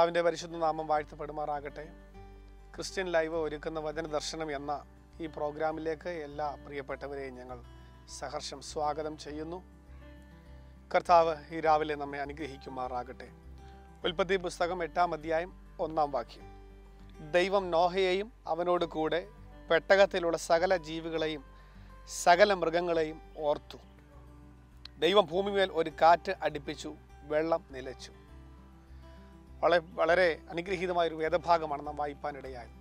കർത്താവിൻ്റെ പരിശുദ്ധ നാമം വാഴ്ത്തപ്പെടുമാറാകട്ടെ ക്രിസ്ത്യൻ ലൈവ് ഒരുക്കുന്ന വചന ദർശനം എന്ന ഈ പ്രോഗ്രാമിലേക്ക് എല്ലാ പ്രിയപ്പെട്ടവരെയും ഞങ്ങൾ സഹർഷം സ്വാഗതം ചെയ്യുന്നു കർത്താവ് ഈ രാവിലെ നമ്മെ അനുഗ്രഹിക്കുമാറാകട്ടെ ഉൽപ്പത്തി പുസ്തകം എട്ടാം അധ്യായം ഒന്നാം വാക്യം ദൈവം നോഹയെയും അവനോട് കൂടെ പെട്ടകത്തിലുള്ള സകല ജീവികളെയും സകല മൃഗങ്ങളെയും ഓർത്തു ദൈവം ഭൂമിമേൽ ഒരു കാറ്റ് അടുപ്പിച്ചു വെള്ളം നിലച്ചു വളരെ വളരെ അനുഗ്രഹീതമായ ഒരു വേദഭാഗമാണ് നാം വായിപ്പാനിടയായത്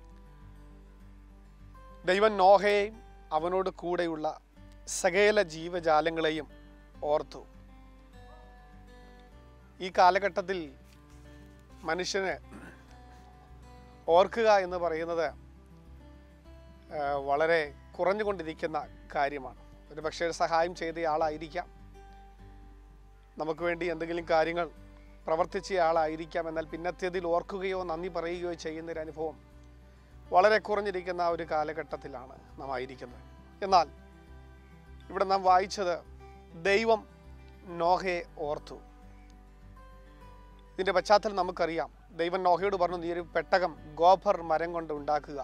ദൈവം നോഹയെയും അവനോട് കൂടെയുള്ള സകല ജീവജാലങ്ങളെയും ഓർത്തു ഈ കാലഘട്ടത്തിൽ മനുഷ്യന് ഓർക്കുക എന്ന് പറയുന്നത് ആ, വളരെ കുറഞ്ഞുകൊണ്ടിരിക്കുന്ന കാര്യമാണ് ഒരു പക്ഷേ ഒരു സഹായം ചെയ്ത ആളായിരിക്കാം നമുക്ക് വേണ്ടി എന്തെങ്കിലും കാര്യങ്ങൾ പ്രവർത്തിച്ച ആളായിരിക്കാം എന്നാൽ പിന്നത്തേതിൽ ഓർക്കുകയോ നന്ദി പറയുകയോ ചെയ്യുന്ന ഒരു അനുഭവം വളരെ കുറഞ്ഞിരിക്കുന്ന ആ ഒരു കാലഘട്ടത്തിലാണ് നാം ആയിരിക്കുന്നത് എന്നാൽ ഇവിടെ നാം വായിച്ചത് ദൈവം നോഹയെ ഓർത്തു ഇതിൻ്റെ പശ്ചാത്തലം നമുക്കറിയാം ദൈവം നോഹയോട് പറഞ്ഞു നീ ഒരു പെട്ടകം ഗോഫർ മരം കൊണ്ട് ഉണ്ടാക്കുക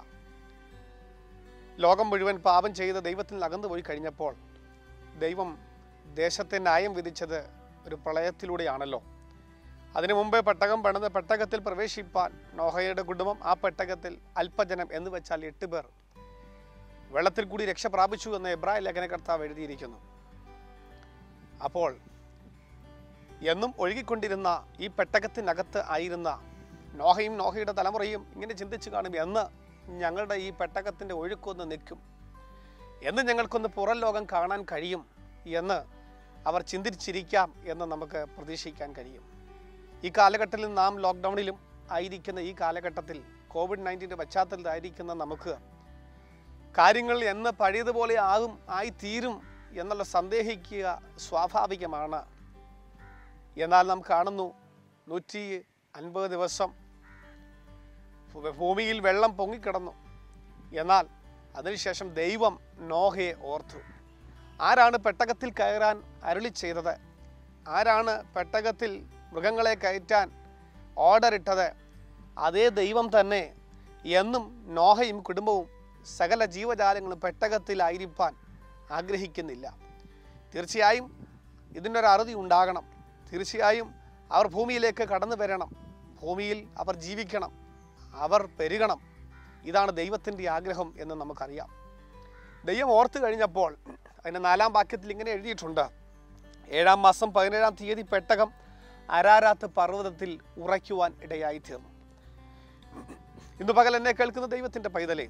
ലോകം മുഴുവൻ പാപം ചെയ്ത് ദൈവത്തിൽ അകന്നു പോയി കഴിഞ്ഞപ്പോൾ ദൈവം ദേശത്തെ ന്യായം വിധിച്ചത് ഒരു പ്രളയത്തിലൂടെയാണല്ലോ അതിനു മുമ്പേ പെട്ടകം പണിത് പെട്ടകത്തിൽ പ്രവേശിപ്പാൻ നോഹയുടെ കുടുംബം ആ പെട്ടകത്തിൽ അല്പജനം എന്ന് വെച്ചാൽ എട്ട് പേർ വെള്ളത്തിൽ കൂടി രക്ഷ പ്രാപിച്ചു എന്ന് എബ്രായ ലേഖന കർത്താവ് എഴുതിയിരിക്കുന്നു അപ്പോൾ എന്നും ഒഴുകിക്കൊണ്ടിരുന്ന ഈ പെട്ടകത്തിനകത്ത് ആയിരുന്ന നോഹയും നോഹയുടെ തലമുറയും ഇങ്ങനെ ചിന്തിച്ചു കാണും എന്ന് ഞങ്ങളുടെ ഈ പെട്ടകത്തിൻ്റെ ഒഴുക്കൊന്ന് നിൽക്കും എന്ന് ഞങ്ങൾക്കൊന്ന് പുറം ലോകം കാണാൻ കഴിയും എന്ന് അവർ ചിന്തിച്ചിരിക്കാം എന്ന് നമുക്ക് പ്രതീക്ഷിക്കാൻ കഴിയും ഈ കാലഘട്ടത്തിൽ നാം ലോക്ക്ഡൗണിലും ആയിരിക്കുന്ന ഈ കാലഘട്ടത്തിൽ കോവിഡ് നയൻറ്റീൻ്റെ പശ്ചാത്തലത്തിലായിരിക്കുന്ന നമുക്ക് കാര്യങ്ങൾ എന്ന് പഴയതുപോലെ ആകും ആയി തീരും എന്നുള്ള സന്ദേഹിക്കുക സ്വാഭാവികമാണ് എന്നാൽ നാം കാണുന്നു നൂറ്റി അൻപത് ദിവസം ഭൂ- ഭൂമിയിൽ വെള്ളം പൊങ്ങിക്കിടന്നു എന്നാൽ അതിനുശേഷം ദൈവം നോഹയെ ഓർത്തു ആരാണ് പെട്ടകത്തിൽ കയറാൻ അരുളി ചെയ്തത് ആരാണ് പെട്ടകത്തിൽ മൃഗങ്ങളെ കയറ്റാൻ ഓർഡർ ഇട്ടത് അതേ ദൈവം തന്നെ എന്നും നോഹയും കുടുംബവും സകല ജീവജാലങ്ങളും പെട്ടകത്തിലായിരിക്കാൻ ആഗ്രഹിക്കുന്നില്ല തീർച്ചയായും ഇതിനൊരു അറുതി ഉണ്ടാകണം തീർച്ചയായും അവർ ഭൂമിയിലേക്ക് കടന്നു വരണം ഭൂമിയിൽ അവർ ജീവിക്കണം അവർ പെരുകണം ഇതാണ് ദൈവത്തിൻ്റെ ആഗ്രഹം എന്ന് നമുക്കറിയാം ദൈവം ഓർത്തു കഴിഞ്ഞപ്പോൾ അതിൻ്റെ നാലാം വാക്യത്തിൽ ഇങ്ങനെ എഴുതിയിട്ടുണ്ട് ഏഴാം മാസം പതിനേഴാം തീയതി പെട്ടകം അരാരാത്ത് പർവ്വതത്തിൽ ഉറയ്ക്കുവാൻ ഇടയായി തീർന്നു ഇന്ന് പകൽ എന്നെ കേൾക്കുന്ന ദൈവത്തിൻ്റെ പൈതലേ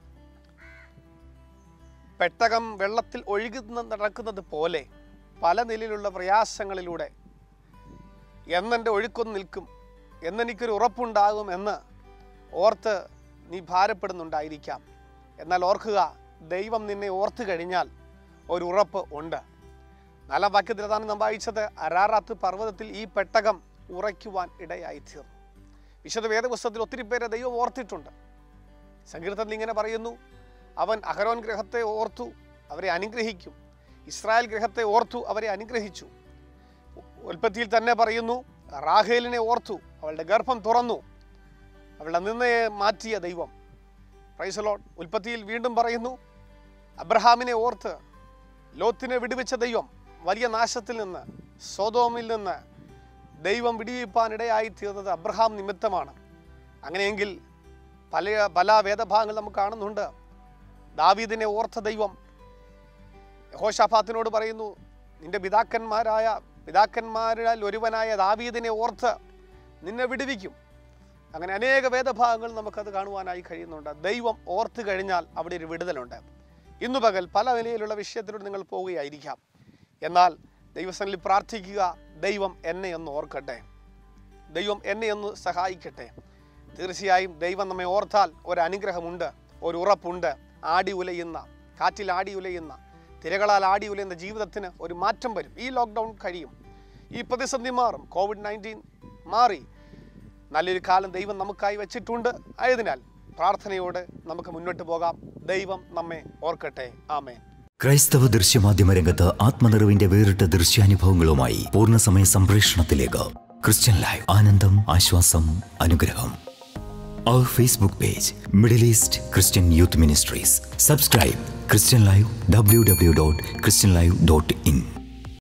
പെട്ടകം വെള്ളത്തിൽ ഒഴുകുന്ന നടക്കുന്നത് പോലെ പല നിലയിലുള്ള പ്രയാസങ്ങളിലൂടെ എന്നെൻ്റെ ഒഴുക്കൊന്ന് നിൽക്കും എന്നെനിക്കൊരു ഉറപ്പുണ്ടാകും എന്ന് ഓർത്ത് നീ ഭാരപ്പെടുന്നുണ്ടായിരിക്കാം എന്നാൽ ഓർക്കുക ദൈവം നിന്നെ ഓർത്തു കഴിഞ്ഞാൽ ഒരു ഉറപ്പ് ഉണ്ട് നാലാം വാക്യത്തിൽ അതാണ് നാം വായിച്ചത് അരാറാത്ത് പർവ്വതത്തിൽ ഈ പെട്ടകം ഉറയ്ക്കുവാൻ ഇടയായി തീർന്നു വിശുദ്ധ വേദപുസ്തകത്തിൽ ഒത്തിരി പേരെ ദൈവം ഓർത്തിട്ടുണ്ട് സങ്കീർത്തനത്തിൽ ഇങ്ങനെ പറയുന്നു അവൻ അഹരോൻ ഗ്രഹത്തെ ഓർത്തു അവരെ അനുഗ്രഹിക്കും ഇസ്രായേൽ ഗ്രഹത്തെ ഓർത്തു അവരെ അനുഗ്രഹിച്ചു ഉൽപ്പത്തിയിൽ തന്നെ പറയുന്നു റാഹേലിനെ ഓർത്തു അവളുടെ ഗർഭം തുറന്നു അവളുടെ നിന്നയെ മാറ്റിയ ദൈവം പ്രൈസലോൺ ഉൽപ്പത്തിയിൽ വീണ്ടും പറയുന്നു അബ്രഹാമിനെ ഓർത്ത് ലോത്തിനെ വിടുവിച്ച ദൈവം വലിയ നാശത്തിൽ നിന്ന് സോതോമിൽ നിന്ന് ദൈവം വിടിവിപ്പാൻ ഇടയായി തീർന്നത് അബ്രഹാം നിമിത്തമാണ് അങ്ങനെയെങ്കിൽ പല പല വേദഭാഗങ്ങൾ നമുക്ക് കാണുന്നുണ്ട് ദാവീദിനെ ഓർത്ത ദൈവം യഹോഷാഫാത്തിനോട് പറയുന്നു നിന്റെ പിതാക്കന്മാരായ പിതാക്കന്മാരിൽ ഒരുവനായ ദാവീദിനെ ഓർത്ത് നിന്നെ വിടുവിക്കും അങ്ങനെ അനേക വേദഭാഗങ്ങൾ നമുക്കത് കാണുവാനായി കഴിയുന്നുണ്ട് ദൈവം ഓർത്ത് കഴിഞ്ഞാൽ അവിടെ ഒരു വിടുതലുണ്ട് ഇന്നു പകൽ പല നിലയിലുള്ള വിഷയത്തിലൂടെ നിങ്ങൾ പോവുകയായിരിക്കാം എന്നാൽ ദൈവസനിൽ പ്രാർത്ഥിക്കുക ദൈവം എന്നെ ഒന്ന് ഓർക്കട്ടെ ദൈവം എന്നെ ഒന്ന് സഹായിക്കട്ടെ തീർച്ചയായും ദൈവം നമ്മെ ഓർത്താൽ ഒരു അനുഗ്രഹമുണ്ട് ഒരു ഉറപ്പുണ്ട് ആടി ഉലയുന്ന കാറ്റിൽ ആടി ഉലയുന്ന തിരകളാൽ ആടി ഉലയുന്ന ജീവിതത്തിന് ഒരു മാറ്റം വരും ഈ ലോക്ക്ഡൗൺ കഴിയും ഈ പ്രതിസന്ധി മാറും കോവിഡ് നയൻറ്റീൻ മാറി നല്ലൊരു കാലം ദൈവം നമുക്കായി വെച്ചിട്ടുണ്ട് ആയതിനാൽ പ്രാർത്ഥനയോട് നമുക്ക് മുന്നോട്ട് പോകാം ദൈവം നമ്മെ ഓർക്കട്ടെ ആമേൻ ക്രൈസ്തവ ദൃശ്യമാധ്യമ രംഗത്ത് ആത്മനിറവിന്റെ വേറിട്ട ദൃശ്യാനുഭവങ്ങളുമായി പൂർണ്ണസമയ സംപ്രേഷണത്തിലേക്ക് ക്രിസ്ത്യൻ ലൈവ് ആനന്ദം ആശ്വാസം അനുഗ്രഹം അവർ Facebook page Middle East Christian youth ministries subscribe Christian live W W dot Christian live dot in